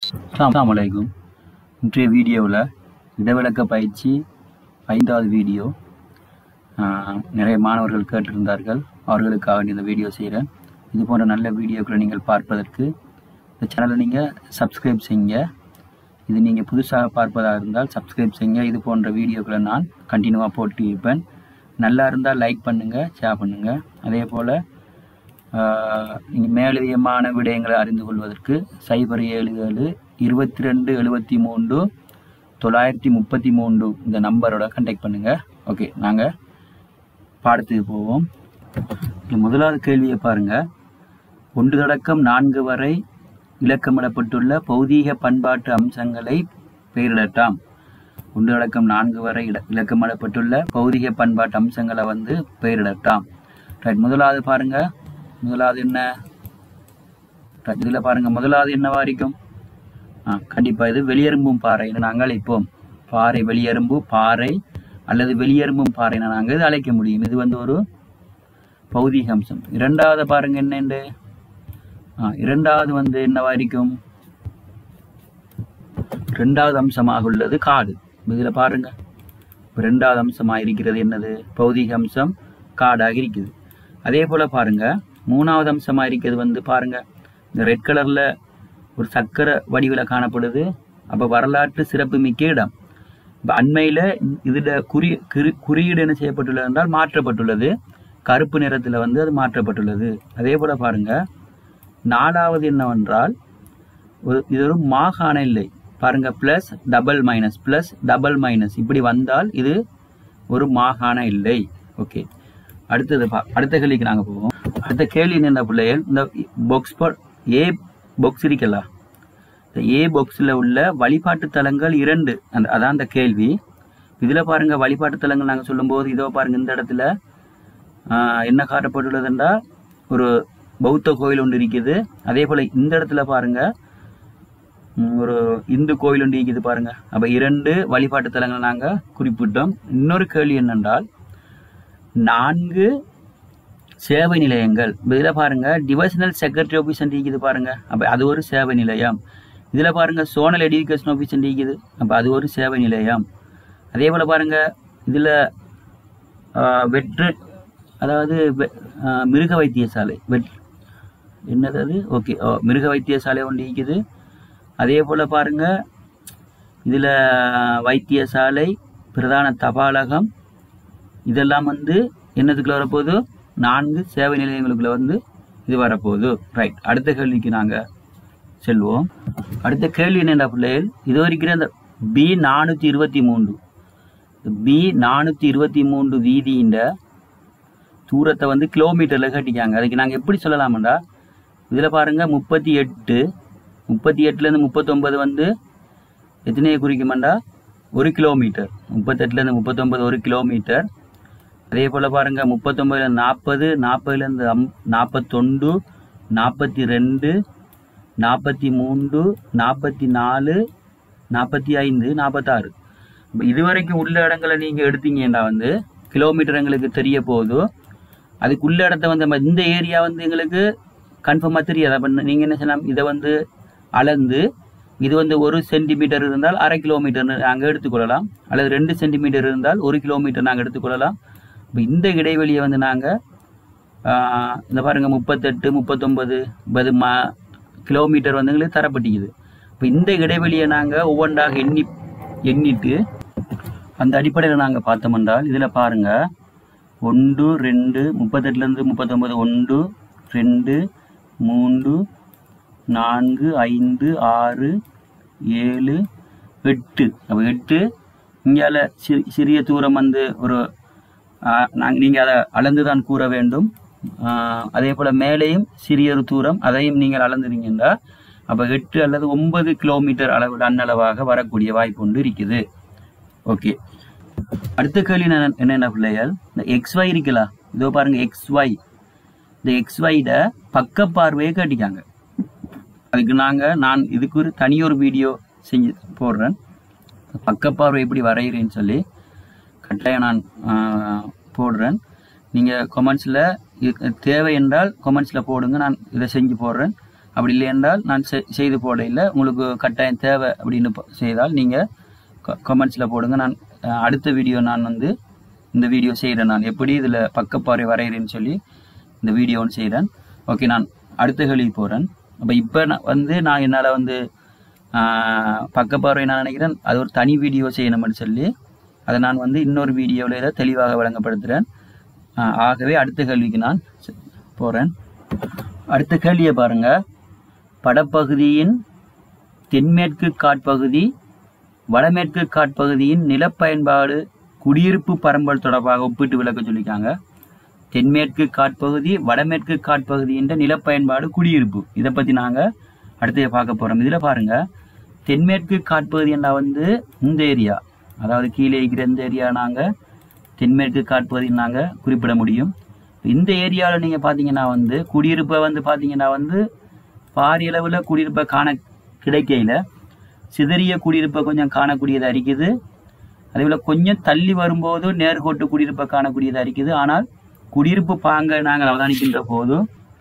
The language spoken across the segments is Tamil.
அஸ்ஸலாமு அலைக்கும் இன்றைய வீடியோவில் இடவிளக்க பயிற்சி ஐந்தாவது வீடியோ ஆஹ், நிறைய மாணவர்கள் கேட்டிருந்தார்கள் அவர்களுக்காக இந்த வீடியோ செய்கிறேன் இது போன்ற நல்ல வீடியோக்களை நீங்கள் பார்ப்பதற்கு இந்த சேனலை நீங்கள் சப்ஸ்கிரைப் செய்யுங்க இது நீங்கள் புதுசாக பார்ப்பதாக இருந்தால் சப்ஸ்கிரைப் செய்யுங்க இது போன்ற வீடியோக்களை நான் கண்டினியூவாக போட்டு இருப்பேன் நல்லா இருந்தால் லைக் பண்ணுங்கள் ஷேர் பண்ணுங்கள் அதே போல் நீங்கள் மேலதிகமான விடயங்களை அறிந்து கொள்வதற்கு சைபர் ஏழு ஏழு இருபத்தி ரெண்டு எழுபத்தி மூன்று தொள்ளாயிரத்தி முப்பத்தி மூன்று இந்த நம்பரோட கண்டெக்ட் பண்ணுங்கள் ஓகே நாங்கள் பாடத்துக்கு போவோம் இங்க முதலாவது கேள்வியை பாருங்கள் ஒன்று தொடக்கம் நான்கு வரை இலக்கமிடப்பட்டுள்ள பௌதீக பண்பாட்டு அம்சங்களை பெயரிடட்டாம் ஒன்று தொடக்கம் நான்கு வரை இல- இலக்கமிடப்பட்டுள்ள பௌதீக பண்பாட்டு அம்சங்களை வந்து பெயரிடட்டாம் ரைட் முதலாவது பாருங்க முதலாவது என்ன ரைட் இதில் பாருங்க முதலாவது என்னவா இருக்கும் ஆ கண்டிப்பாக இது வெளியெறும்பும் பாறை என நாங்கள் அழைப்போம் பாறை வெளியெறும்பு பாறை அல்லது வெளியெறும்பும் பாறை என நாங்கள் இது அழைக்க முடியும் இது வந்து ஒரு பௌதீக அம்சம் இரண்டாவது பாருங்க என்னண்டு ஆ இரண்டாவது வந்து என்னவா இருக்கும் இரண்டாவது அம்சமாக உள்ளது காடு இதில் பாருங்க இப்ப இரண்டாவது அம்சமாக இருக்கிறது என்னது பௌதீக அம்சம் காடாக இருக்குது அதே போல் பாருங்க மூணாவது அம்சமாக இருக்கிறது வந்து பாருங்க இந்த ரெட் கலரில் ஒரு சக்கர வடிவில் காணப்படுது அப்போ வரலாற்று சிறப்புமிக்க இடம் இப்போ அண்மையில் இதில் குறி குறி குறியீடு என்ன செய்யப்பட்டுள்ளது என்றால் மாற்றப்பட்டுள்ளது கருப்பு நிறத்தில் வந்து அது மாற்றப்பட்டுள்ளது அதே போல் பாருங்க நாலாவது என்னவென்றால் ஒரு இது ஒரு மாகாண இல்லை பாருங்க plus double minus plus double minus இப்படி வந்தால் இது ஒரு மாகாண இல்லை ஓகே அடுத்தது பா அடுத்த கேள்விக்கு நாங்கள் போவோம் அடுத்த கேள்வி என்ன பிள்ளைகள் இந்த பாக்ஸ் ஏ பாக்ஸ் இருக்கல இந்த ஏ பாக்ஸில் உள்ள வழிபாட்டு தலங்கள் இரண்டு அந்த அதான் அந்த கேள்வி இதில் பாருங்க வழிபாட்டு தலங்கள் நாங்கள் சொல்லும்போது இதோ பாருங்க இந்த இடத்துல ஆஹ், என்ன காட்டப்பட்டுள்ளதுன்றா ஒரு பௌத்த கோயில் ஒன்று இருக்குது அதே போல் இந்த இடத்துல பாருங்க ம், ஒரு இந்து கோயில் ஒன்று இருக்குது பாருங்க அப்போ இரண்டு வழிபாட்டு தலங்கள் நாங்கள் குறிப்பிட்டோம் இன்னொரு கேள்வி என்னென்றால் நான்கு சேவை நிலையங்கள் இதில் பாருங்க டிவிஷனல் செக்ரட்டரி ஆஃபீஸ் இருக்குது பாருங்க அப்போ அது ஒரு சேவை நிலையம் இதில் பாருங்க சோனல் எஜுகேஷன் ஆஃபீஸ் இருக்குது அப்போ அது ஒரு சேவை நிலையம் அதே போல் பாருங்க இதில் வெற்று அதாவது வெ- ஆஹ் மிருக வைத்தியசாலை வெட் என்னது அது ஓகே ஓ மிருக வைத்தியசாலை ஒன்று இருக்குது அதே போல் பாருங்க இதில் வைத்தியசாலை பிரதான தபாலகம் இதெல்லாம் வந்து என்னதுக்குள்ள வரப்போகுது நான்கு சேவை நிலையங்களுக்குள்ள வந்து இது வரப்போகுது ரைட் அடுத்த கேள்விக்கு நாங்கள் செல்வோம் அடுத்த கேள்வி என்னென்ன பிள்ளைகள் இது வரைக்கும் அந்த பி நானூற்றி இருபத்தி மூன்று பி நானூற்றி இருபத்தி மூன்று வீதியின் தூரத்தை வந்து கிலோமீட்டரில் கட்டிக்காங்க அதுக்கு நாங்கள் எப்படி சொல்லலாம்டா இதில் பாருங்கள் முப்பத்தி எட்டு முப்பத்தி எட்டுலேருந்து முப்பத்தொம்பது வந்து எத்தனையை குறிக்குமாண்டா ஒரு கிலோமீட்டர் முப்பத்தெட்டுலேருந்து முப்பத்தொம்பது ஒரு கிலோமீட்டர் அதே போல் பாருங்கள் முப்பத்தொம்பதுலேருந்து நாற்பது நாற்பதுலேருந்து அம் நாற்பத்தொண்டு நாற்பத்தி ரெண்டு நாற்பத்தி மூன்று நாற்பத்தி நாலு நாற்பத்தி ஐந்து நாற்பத்தாறு இப்போ இதுவரைக்கும் உள்ள இடங்களை நீங்கள் எடுத்தீங்கன்னா வந்து கிலோமீட்டர் எங்களுக்கு தெரிய போகுது அதுக்குள்ள இடத்த வந்து நம்ம இந்த ஏரியா வந்து எங்களுக்கு கன்ஃபார்மாக தெரியாது அப்போ நீங்கள் என்ன செய்யலாம் இதை வந்து அளந்து இது வந்து ஒரு சென்டிமீட்டர் இருந்தால் அரை கிலோமீட்டர் நாங்கள் எடுத்துக்கொள்ளலாம் அல்லது ரெண்டு சென்டிமீட்டர் இருந்தால் ஒரு கிலோமீட்டர் நாங்கள் எடுத்துக்கொள்ளலாம் இப்போ இந்த இடைவெளியை வந்து நாங்கள் இந்த பாருங்க முப்பத்தெட்டு முப்பத்தொம்பது பது மா கிலோமீட்டர் வந்து எங்களுக்கு தரப்பட்டிக்குது இப்போ இந்த இடைவெளியை நாங்கள் ஒவ்வொன்றாக எண்ணி எண்ணிட்டு அந்த அடிப்படையில் நாங்கள் பார்த்தோம் என்றால் இதில் பாருங்க ஒன்று ரெண்டு முப்பத்தெட்டுலேருந்து முப்பத்தொம்பது ஒன்று ரெண்டு மூன்று நான்கு ஐந்து ஆறு ஏழு எட்டு அப்போ எட்டு இங்கால சி சிறிய தூரம் வந்து ஒரு நாங்கள் நீங்கள் அதை அளந்து தான் கூற வேண்டும் ஆஹ், அதே போல் மேலேயும் சிறிய ஒரு தூரம் அதையும் நீங்கள் அளந்துறீங்கன்னா அப்போ எட்டு அல்லது ஒன்பது கிலோமீட்டர் அளவில் அன்னளவாக வரக்கூடிய வாய்ப்பு ஒன்று இருக்குது ஓகே அடுத்த கேள்வி என்ன- என்னென்ன பிள்ளைகள் இந்த எக்ஸ் ஒய் இருக்கலாம் இதோ பாருங்க எக்ஸ் ஒய் இந்த எக்ஸ் ஒய்ட பக்க பார்வையை காட்டிக்காங்க அதுக்கு நாங்கள் நான் இதுக்கு ஒரு தனியொரு வீடியோ செஞ்சு போடுறேன் பக்கப்பார்வை எப்படி வரைகிறேன்னு சொல்லி கட்டாயம் நான் ஆஹ், போடுறேன் நீங்கள் கொமெண்ட்ஸில் தேவை என்றால் கொமெண்ட்ஸில் போடுங்க நான் இதை செஞ்சு போடுறேன் அப்படி இல்லை என்றால் நான் செ- செய்து போட இல்லை உங்களுக்கு கட்டாயம் தேவை அப்படின்னு ப- செய்தால் நீங்கள் கமெண்ட்ஸில் போடுங்க நான் அஹ், அடுத்த வீடியோ நான் வந்து இந்த வீடியோ செய்கிறேன் நான் எப்படி இதில் பக்கப்பாறை வரைகிறேன்னு சொல்லி இந்த வீடியோ ஒன்று செய்கிறேன் ஓகே நான் அடுத்த கேள்வி போகிறேன் அப்போ இப்போ நான் வந்து நான் என்னால் வந்து ஆஹ், பக்கப்பார்வை நான் நினைக்கிறேன் அது ஒரு தனி வீடியோ செய்யணும்னு சொல்லி அதை நான் வந்து இன்னொரு வீடியோவில் தெளிவாக வழங்கப்படுத்துகிறேன் ஆஹ், ஆகவே அடுத்த கேள்விக்கு நான் போகிறேன் அடுத்த கேள்வியை பாருங்க படப்பகுதியின் தென்மேற்கு காட்பகுதி வடமேற்கு காட்பகுதியின் நிலப்பயன்பாடு குடியிருப்பு பரம்பல் தொடர்பாக ஒப்பிட்டு விளக்க சொல்லியிருக்காங்க தென்மேற்கு காட்பகுதி வடமேற்கு காட்பகுதியின் நிலப்பயன்பாடு குடியிருப்பு இதை பற்றி நாங்கள் அடுத்து பார்க்க போகிறோம் இதில் பாருங்க தென்மேற்கு காட்பகுதி என்ன வந்து இந்த ஏரியா அதாவது கீழே இருக்கிற இந்த ஏரியா நாங்கள் தென்மேற்கு காட்பகுதி நாங்கள் குறிப்பிட முடியும் இந்த ஏரியாவில் நீங்கள் பார்த்தீங்கன்னா வந்து குடியிருப்பை வந்து பார்த்தீங்கன்னா வந்து பாரிய அளவில் குடியிருப்பை காண கிடைக்கையில் சிதறிய குடியிருப்பை கொஞ்சம் காணக்கூடியதாக இருக்குது அதேபோல் கொஞ்சம் தள்ளி வரும்போது நேர்கோட்டு குடியிருப்பை காணக்கூடியதாக இருக்குது ஆனால் குடியிருப்பு பாங்க நாங்கள் அவதானிக்கின்ற போது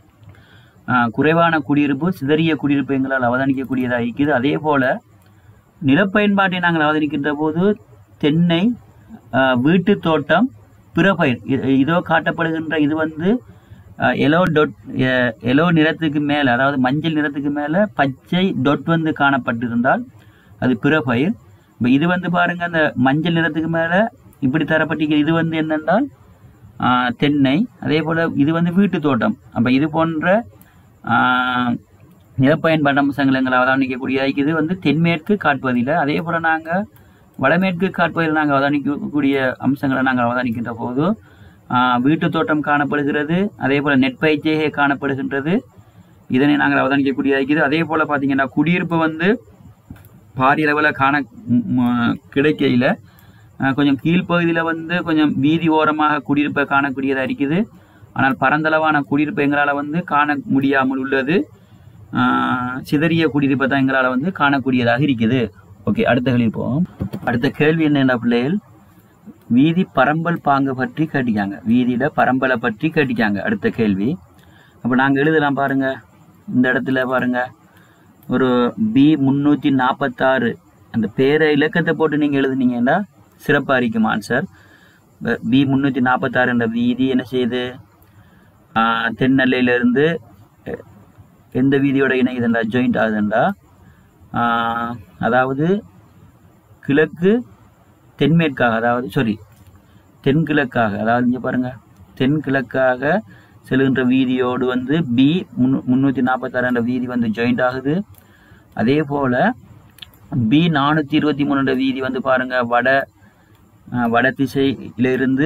ஆஹ், குறைவான குடியிருப்பு சிதறிய குடியிருப்பு எங்களால் அவதானிக்கக்கூடியதாக இருக்குது அதே போல் நிலப்பயன்பாட்டை நாங்கள் அவதானிக்கின்ற போது தென்னை ஆஹ், வீட்டு தோட்டம் பிற பயிர் இ- இதோ காட்டப்படுகின்ற இது வந்து எலோ டொட் எலோ நிறத்துக்கு மேலே அதாவது மஞ்சள் நிறத்துக்கு மேலே பச்சை டொட் வந்து காணப்பட்டிருந்தால் அது பிற பயிர் இப்போ இது வந்து பாருங்க அந்த மஞ்சள் நிறத்துக்கு மேலே இப்படி தரப்பட்டிருக்க இது வந்து என்னென்றால் ஆஹ், தென்னை அதே போல் இது வந்து வீட்டு தோட்டம் அப்போ இது போன்ற ஆஹ், நிலப்பயன்பாடு அம்சங்கள் எங்களை அவதானிக்கக்கூடிய இது வந்து தென்மேற்கு காட்பகுதியில் அதே போல் நாங்கள் வடமேற்கு காட்பகுதியில் நாங்கள் அவதானிக்கக்கூடிய அம்சங்களை நாங்கள் அவதானிக்கின்ற போது ஆஹ், வீட்டு தோட்டம் காணப்படுகிறது அதே போல் நெற்பயிற்சியே காணப்படுகின்றது இதனை நாங்கள் அவதானிக்கக்கூடிய இருக்குது அதே போல் பார்த்தீங்கன்னா குடியிருப்பு வந்து பாரிய அளவில் காண ம், ம், கிடைக்கையில் அஹ், கொஞ்சம் கீழ்ப்பகுதியில் வந்து கொஞ்சம் வீதி ஓரமாக குடியிருப்பை காணக்கூடியதாக இருக்குது ஆனால் பரந்தளவான குடியிருப்பு எங்களால் வந்து காண முடியாமல் உள்ளது அஹ், சிதறிய குடியிருப்பை தான் எங்களால் வந்து காணக்கூடியதாக இருக்குது ஓகே அடுத்த கேள்வி போவோம் அடுத்த கேள்வி என்னென்ன பிள்ளைகள் வீதி பரம்பல் பாங்கு பற்றி கேட்டிக்காங்க வீதியில பரம்பலை பற்றி கேட்டிக்காங்க அடுத்த கேள்வி அப்போ நாங்கள் எழுதலாம் பாருங்க இந்த இடத்துல பாருங்க ஒரு பி முந்நூற்றி நாற்பத்தாறு அந்த பேரை இலக்கத்தை போட்டு நீங்கள் எழுதுனீங்கன்னா சிறப்பாக இருக்கும் ஆன்சர் பி முந்நூற்றி நாற்பத்தாறு என்ற வீதி என்ன செய்யுது ஆஹ், தென்னெல்லையிலிருந்து எ- எந்த வீதியோட இணையுதுண்டா ஜாயிண்ட் ஆகுதுண்டா ஆஹ், அதாவது கிழக்கு தென்மேற்காக அதாவது சாரி தென்கிழக்காக அதாவது இங்கே பாருங்க தென்கிழக்காக செல்கின்ற வீதியோடு வந்து பி முன்னூ முந்நூற்றி நாற்பத்தாறு என்ற வீதி வந்து ஜாயிண்ட் ஆகுது அதே போல் பி நானூற்றி இருபத்தி மூணுன்ற வீதி வந்து பாருங்க வட ஆஹ், வட திசையிலிருந்து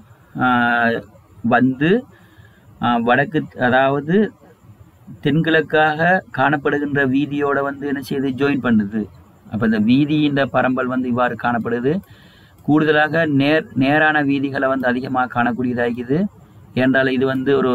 ஆஹ், வந்து ஆஹ், வடக்கு அதாவது தென்கிழக்காக காணப்படுகின்ற வீதியோட வந்து என்ன செய்யுது ஜாயின் பண்ணுது அப்போ இந்த வீதியின் பரம்பல் வந்து இவ்வாறு காணப்படுது கூடுதலாக நேர் நேரான வீதிகளை வந்து அதிகமாக காணக்கூடியதாகிது ஏன்றால் இது வந்து ஒரு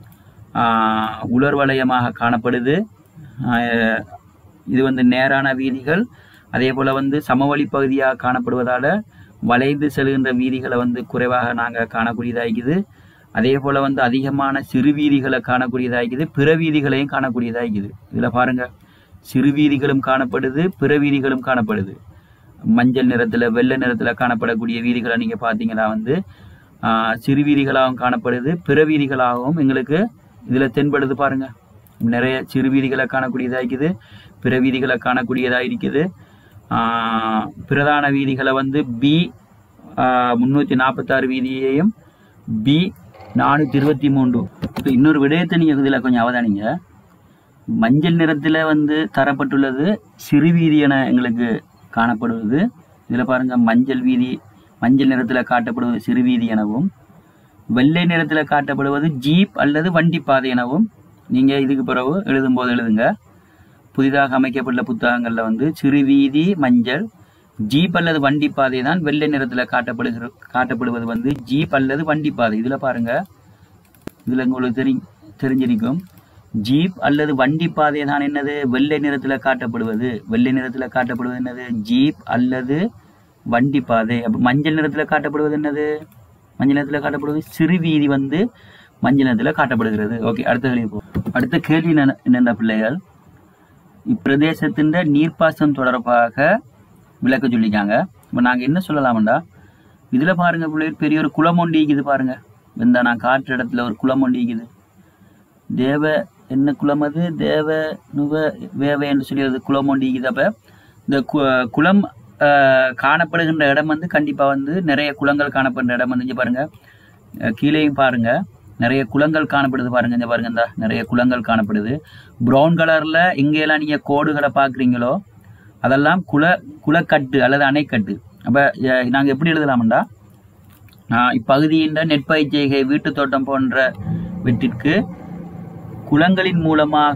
ஆஹ், உலர் வலயமாக காணப்படுது ஆஹ், இது வந்து நேரான வீதிகள் அதே போல் வந்து சமவெளி பகுதியாக காணப்படுவதால் வளைந்து செல்கின்ற வீதிகளை வந்து குறைவாக நாங்கள் காணக்கூடியதாகிது அதே போல் வந்து அதிகமான சிறு வீதிகளை காணக்கூடியதாகிது பிற வீதிகளையும் காணக்கூடியதாகிது இதில் பாருங்க சிறு வீதிகளும் காணப்படுது பிற வீதிகளும் காணப்படுது மஞ்சள் நிறத்தில் வெள்ளை நிறத்தில் காணப்படக்கூடிய வீதிகளை நீங்கள் பார்த்தீங்கன்னா வந்து ஆஹ், சிறு வீதிகளாகவும் காணப்படுது பிற வீதிகளாகவும் எங்களுக்கு இதில் தென்படுது பாருங்க நிறைய சிறு வீதிகளை காணக்கூடியதாக இருக்குது பிற வீதிகளை காணக்கூடியதாக இருக்குது ஆஹ், பிரதான வீதிகளை வந்து பி முந்நூற்றி நாற்பத்தாறு வீதியையும் பி நானூற்றி இருபத்தி மூன்று இப்போ இன்னொரு விடயத்தை நீங்கள் இதில் கொஞ்சம் அவதானிங்க மஞ்சள் நிறத்தில் வந்து தரப்பட்டுள்ளது சிறு வீதி என எங்களுக்கு காணப்படுவது இதில் பாருங்க மஞ்சள் வீதி மஞ்சள் நிறத்தில் காட்டப்படுவது சிறு வீதி எனவும் வெள்ளை நிறத்தில் காட்டப்படுவது ஜீப் அல்லது வண்டி பாதை எனவும் நீங்கள் இதுக்கு பிறகு எழுதும்போது எழுதுங்க புதிதாக அமைக்கப்பட்ட புத்தகங்களில் வந்து சிறு வீதி மஞ்சள் ஜீப் அல்லது வண்டி பாதை தான் வெள்ளை நிறத்தில் காட்டப்படுகிற காட்டப்படுவது வந்து ஜீப் அல்லது வண்டி பாதை இதில் பாருங்க இதில் உங்களுக்கு தெரி தெரிஞ்சிருக்கும் ஜீப் அல்லது வண்டி பாதை தான் என்னது வெள்ளை நிறத்தில் காட்டப்படுவது வெள்ளை நிறத்தில் காட்டப்படுவது என்னது ஜீப் அல்லது வண்டி பாதை அப்போ மஞ்சள் நிறத்தில் காட்டப்படுவது என்னது மஞ்சள் நிறத்தில் காட்டப்படுவது சிறு வீதி வந்து மஞ்சள் நிறத்தில் காட்டப்படுகிறது ஓகே அடுத்த கேள்வி போ அடுத்த கேள்வி என்ன- என்னென்ன பிள்ளைகள் இப்பிரதேசத்தின் நீர்ப்பாசனம் தொடர்பாக விளக்க சொல்லிக்காங்க இப்போ நாங்கள் என்ன சொல்லலாம்டா இதில் பாருங்க பிள்ளைகள் பெரிய ஒரு குளம் ஒண்டி இருக்குது பாருங்க இந்த நான் காட்டுற இடத்துல ஒரு குளம் ஒண்டி இருக்குது தேவ என்ன குளம் அது தேவ நுவ வேவ என்று சொல்லி ஒரு குளம் ஒண்டி இருக்குது அப்போ இந்த கு- குளம் ஆஹ், காணப்படுகின்ற இடம் வந்து கண்டிப்பாக வந்து நிறைய குளங்கள் காணப்படுற இடம் வந்து இங்க பாருங்க அஹ், கீழேயும் பாருங்க நிறைய குளங்கள் காணப்படுது பாருங்க இந்த பாருங்க இந்த நிறைய குளங்கள் காணப்படுது ப்ரௌன் கலர்ல எங்கெல்லாம் நீங்க கோடுகளை பார்க்குறீங்களோ அதெல்லாம் குள குளக்கட்டு அல்லது அணைக்கட்டு அப்ப அஹ், நாங்க எப்படி எழுதலாம்டா ஆஹ், இப்பகுதியின் நெற்பயிற்சிகை வீட்டு தோட்டம் போன்ற வெற்றிற்கு குளங்களின் மூலமாக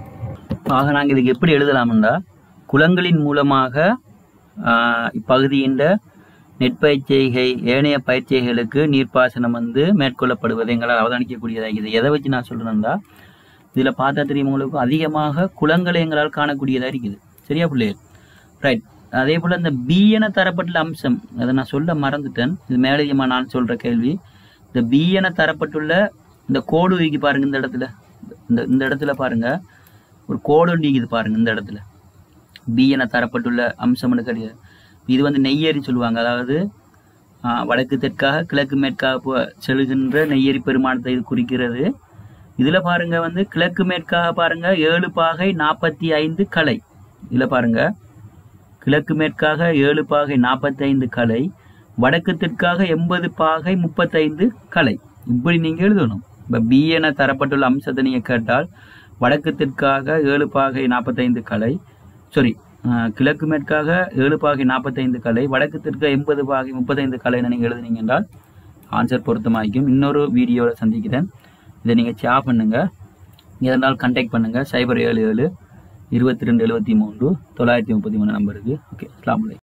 ஆக நாங்கள் இதுக்கு எப்படி எழுதலாம்டா குளங்களின் மூலமாக ஆஹ், இப்பகுதியின் நெற்பயிற்சிகை ஏனைய பயிற்சிகளுக்கு நீர்ப்பாசனம் வந்து மேற்கொள்ளப்படுவது எங்களால் அவதானிக்கக்கூடியதாக இது எதை வச்சு நான் சொல்றேன்டா இதில் பார்த்தா தெரியும் உங்களுக்கு அதிகமாக குளங்களை எங்களால் காணக்கூடியதாக இருக்குது சரியா பிள்ளைகள் ரைட் அதே போல் இந்த பி என தரப்பட்டுள்ள அம்சம் அதை நான் சொல்ல மறந்துட்டேன் இது மேலதிகமாக நான் சொல்கிற கேள்வி இந்த பி என தரப்பட்டுள்ள இந்த கோடு இருக்கு பாருங்க இந்த இடத்துல இந்த இந்த இடத்துல பாருங்க ஒரு கோடு ஒன்று இருக்குது பாருங்க இந்த இடத்துல பி என தரப்பட்டுள்ள அம்சம்னு கிடையாது இது வந்து நெய்யரி சொல்லுவாங்க அதாவது ஆஹ், வடக்கு தெற்காக கிழக்கு மேற்காக போ செல்கின்ற நெய்யரி பெருமானத்தை இது குறிக்கிறது இதுல பாருங்க வந்து கிழக்கு மேற்காக பாருங்க ஏழு பாகை நாற்பத்தி ஐந்து கலை இதுல பாருங்க கிழக்கு மேற்காக ஏழு பாகை நாற்பத்தி ஐந்து கலை வடக்கு தெற்காக எண்பது பாகை முப்பத்தைந்து கலை இப்படி நீங்க எழுதணும் இப்ப பி என தரப்பட்டுள்ள அம்சத்தை நீங்க கேட்டால் வடக்கு தெற்காக ஏழு பாகை நாற்பத்தைந்து கலை சாரி கிழக்கு மேற்காக ஏழு பாகை நாற்பத்தைந்து கலை வடக்கு தெற்க எண்பது பாகை முப்பத்தைந்து கலைன்னு நீங்கள் எழுதுனீங்க என்றால் ஆன்சர் பொருத்தமாയിരിக்கும் இன்னொரு வீடியோவில் சந்திக்கிறேன் இதை நீங்கள் ஷேர் பண்ணுங்க எதனால் கண்டாக்ட் பண்ணுங்க சைபர் ஏழு ஏழு இருபத்தி ரெண்டு எழுபத்தி மூன்று தொள்ளாயிரத்தி முப்பத்தி மூணு நம்பருக்கு ஓகே அஸ்லாம் வலைக்கம்